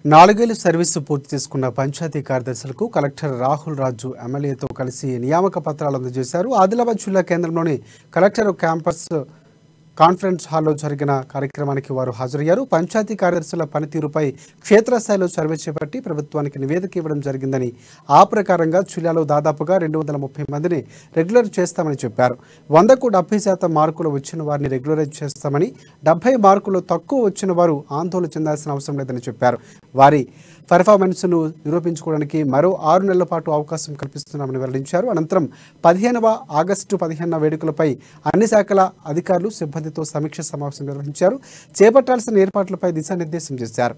నాలుగేళ్లు సర్వీసు పూర్తి చేసుకున్న పంచాయతీ కార్యదర్శులకు కలెక్టర్ రాహుల్ రాజు ఎమ్మెల్యేతో కలిసి నియామక పత్రాలు అందజేశారు ఆదిలాబాద్ జిల్లా కేంద్రంలోని కలెక్టర్ క్యాంపస్ కాన్ఫరెన్స్ హాల్లో జరిగిన కార్యక్రమానికి వారు హాజరయ్యారు పంచాయతీ కార్యదర్శుల పనితీరుపై క్షేత్రస్థాయిలో సర్వే చేపట్టి ప్రభుత్వానికి నివేదిక ఇవ్వడం జరిగిందని ఆ ప్రకారంగా జిల్లాలో దాదాపుగా రెండు వందల ముప్పై మందిని రెగ్యులర్ చేస్తామని చెప్పారు వందకు డెబ్బై శాతం మార్కులు వచ్చిన వారిని రెగ్యులరైజ్ చేస్తామని డెబ్బై మార్కులు తక్కువ వచ్చిన వారు ఆందోళన చెందాల్సిన అవసరం లేదని చెప్పారు వారి పెర్ఫార్మెన్స్ను నిరూపించుకోవడానికి మరో ఆరు నెలల పాటు అవకాశం కల్పిస్తున్నామని వెల్లడించారు అనంతరం పదిహేనవ ఆగస్టు పదిహేనవ వేడుకలపై అన్ని శాఖల అధికారులు సిబ్బందితో సమీక్ష సమావేశం నిర్వహించారు చేపట్టాల్సిన ఏర్పాట్లపై దిశానిర్దేశం చేశారు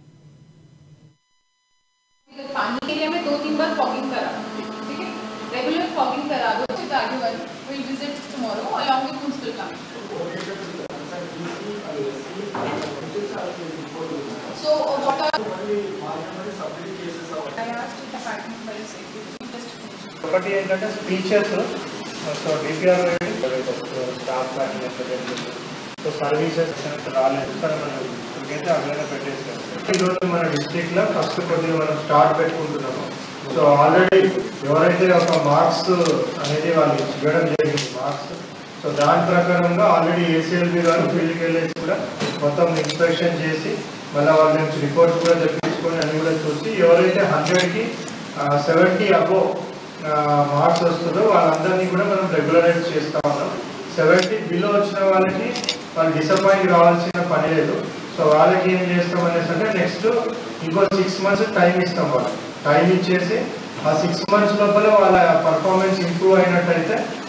पानी एरिया में दो तीन बार फॉगिंग करा ठीक है रेगुलर फॉगिंग करा दो which is the other one we'll visit tomorrow along with municipal committee so uh, what are I asked the department by the secretary just to finish ఒకటి ఏంటంటే speeches so DPR staff so services రాలేదు sir మనం ఇప్పటికైతే అవేనా పెట్టేసాం ఈరోజు మన district లో ఫస్ట్ కొద్దిగా మనం స్టార్ట్ పెట్టుకుంటున్నాము సో ఆల్రెడీ ఎవరైతే ఒక మార్క్స్ అనేది వాళ్ళు ఇవ్వడం జరిగింది మార్క్స్ సో దాని ప్రకారంగా ఆల్రెడీ ఏసీఎల్బి గారు ఫీల్డ్కి వెళ్ళేసి కూడా మొత్తం ఇన్స్పెక్షన్ చేసి మళ్ళీ వాళ్ళ నుంచి రిపోర్ట్స్ కూడా తెప్పించుకొని అన్ని కూడా చూసి ఎవరైతే హండ్రెడ్కి సెవెంటీ అబోవ్ మార్క్స్ వస్తుందో వాళ్ళందరినీ కూడా మనం రెగ్యులరైజ్ చేస్తా ఉన్నాం సెవెంటీ బిలో వచ్చిన వాళ్ళకి వాళ్ళు డిసప్పాయింట్ కావాల్సిన పని లేదు సో వాళ్ళకి ఏం చేస్తాం అనేసి అంటే నెక్స్ట్ ఇంకో సిక్స్ మంత్స్ టైం ఇస్తాం వాళ్ళకి టైం ఇచ్చేసి ఆ సిక్స్ మంత్స్ లోపల వాళ్ళ పర్ఫార్మెన్స్ ఇంప్రూవ్ అయినట్టయితే